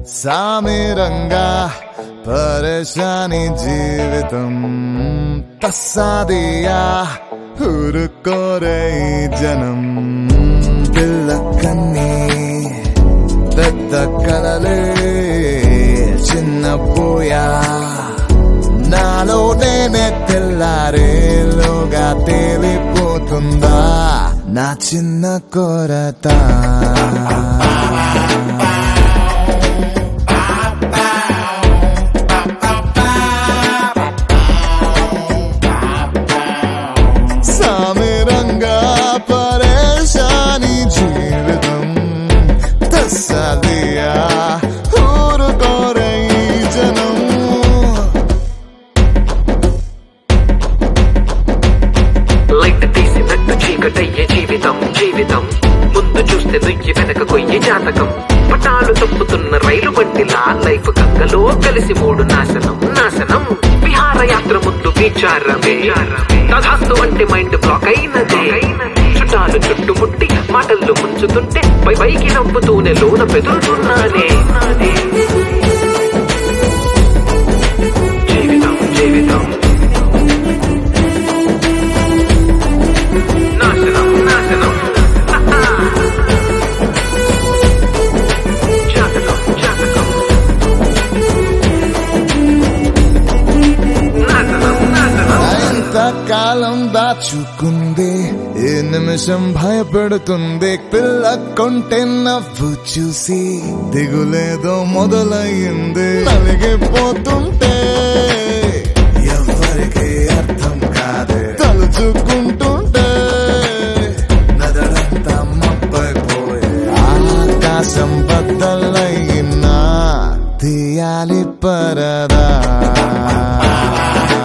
సామిరంగా పరేషాని జీవితం తస్సాదియా ఊరుకోరే ఈ జనం పిల్ల కన్నీ పెద్ద కలలే చిన్న పోయా నాలో నేనే తెల్లారేలోగా తేలిపోతుందా నా చిన్న కొరత సామిరంగా పరేషాని జీవితం తస్సదియా ఊరుకోరే ఈ జనం లైట్ తీసినట్టు చీకటయ్యే జీవితం జీవితం ముందు చూస్తే నుయ్యి వెనక కొయ్యి జాతకం పటాలు తప్పుతున్న రైలు బండిలా లైఫ్ గంగలో కలిసి మూడు నాశనం నాశనం విహారయాత్ర ముందు విచారమే తధాస్తు అంటే మైండ్ బ్లాక్ అయినదే చుట్టాలు చుట్టుముట్టి మాటల్లో ముంచుతుంటే పై పైకి నవ్వుతూనే లోన పెదులుతున్నానే జీవితం జీవితం నాశనం నాశనం జాతకం జాతకం నాశనం నాశనం ఎంతకాలం దాచుకుంది ఏ నిమిషం భయపెడుతుంది పిల్ల కొంటే నవ్వు చూసి దిగులేదో మొదలయ్యింది నలిగిపోతుంటే ఎవరికి అర్థం కాదే తలుచుకుంటుంటే నదరంతా మప్పైపోయే ఆకాశం బద్దలయ్యినా తీయాలి పరదా